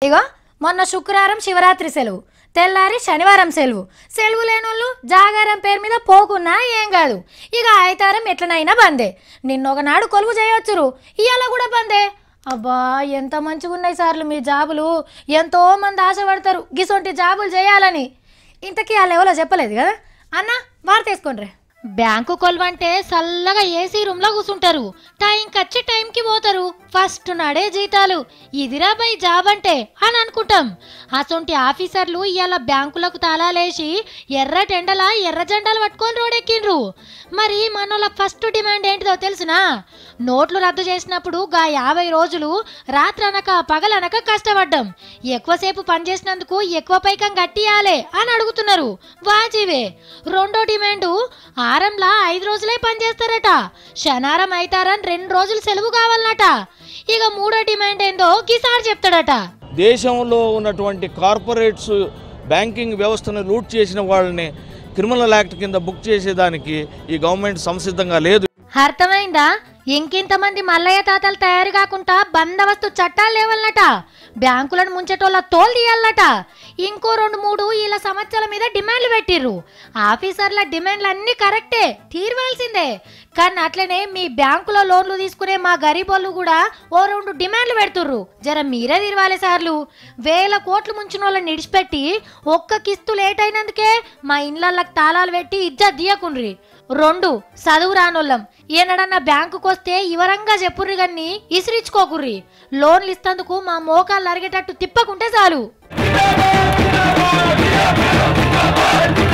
ఇగో మొన్న శుక్రవారం శివరాత్రి సెలవు తెల్లారి శనివారం సెలవు సెలవు లేనోళ్ళు జాగారం పేరు మీద పోకున్నా ఏం కాదు ఇక ఆయితారం ఎట్లనైనా బందే నిన్నొకనాడు కొలువు చేయొచ్చురు ఇవాళ కూడా బందే అబ్బా ఎంత మంచిగా ఉన్నాయి సార్లు మీ జాబులు ఎంతో మంది ఆశపడతారు గిసొంటి జాబులు చేయాలని ఇంతకీ ఆ లెవెల్లో చెప్పలేదు కదా అన్న వారు తీసుకోండి బ్యాంకు కొలువంటే చల్లగా ఏసీ రూమ్ లో కూర్చుంటారు టైంకి వచ్చి టైంకి పోతారు ఫస్ట్ నాడే జీతాలు ఇదిరా బై జాబ్ అంటే అని అనుకుంటాం అసొంటి ఆఫీసర్లు ఇవాళ బ్యాంకులకు తాళాలేసి ఎర్ర టెండల ఎర్ర జెండాలు పట్టుకొని రోడెక్కిండ్రు మరి మనోళ్ళ ఫస్ట్ డిమాండ్ ఏంటిదో తెలుసునా నోట్లు రద్దు చేసినప్పుడు గా యాభై రోజులు రాత్రనక పగలనక కష్టపడ్డాం ఎక్కువసేపు పనిచేసినందుకు ఎక్కువ పైకం కట్టియాలే అని అడుగుతున్నారు వాజీవే రెండో డిమాండు ఆరంలా ఐదు రోజులే పనిచేస్తారట శనారం అయితారని రెండు రోజులు సెలవు కావాలన్నట ఇక మూడో డిమాండ్ ఏందో కిసార్ చెప్తాడట దేశంలో ఉన్నటువంటి కార్పొరేట్స్ బ్యాంకింగ్ వ్యవస్థను లూట్ చేసిన వాళ్ళని క్రిమినల్ యాక్ట్ కింద బుక్ చేసేదానికి ఈ గవర్నమెంట్ సంసిద్ధంగా లేదు అర్థమైందా ఇంకింతమంది మల్లయ్య తాతలు తయారు కాకుండా బందవస్తు చట్టాలు లేవన్నట బ్యాంకులను ముంచేటోళ్ళ తోలు తీయాలట ఇంకో రెండు మూడు ఇలా సమస్యల మీద డిమాండ్లు పెట్టిర్రు ఆఫీసర్ల డిమాండ్లు అన్నీ కరెక్టే తీరవలసిందే కానీ అట్లనే మీ బ్యాంకులో లోన్లు తీసుకునే మా గరీబోళ్ళు కూడా ఓ రెండు డిమాండ్లు పెడుతుర్రు జర మీరే తీరవాలి సార్లు వేల కోట్లు ముంచిన వాళ్ళని నిడిచిపెట్టి ఒక్క కిస్తు లేట్ అయినందుకే మా ఇండ్లకి తాళాలు పెట్టి ఇజ్జత్ తీయకుండ్రి రెండు చదువు రానోళ్ళం ఏనడన్నా బ్యాంకుకి వస్తే ఇవరంగా చెప్పుర్రి గన్ని ఇసిరించుకోకుర్రి లోన్లు ఇస్తందుకు మా మోకాళ్ళు అరిగేటట్టు తిప్పకుంటే చాలు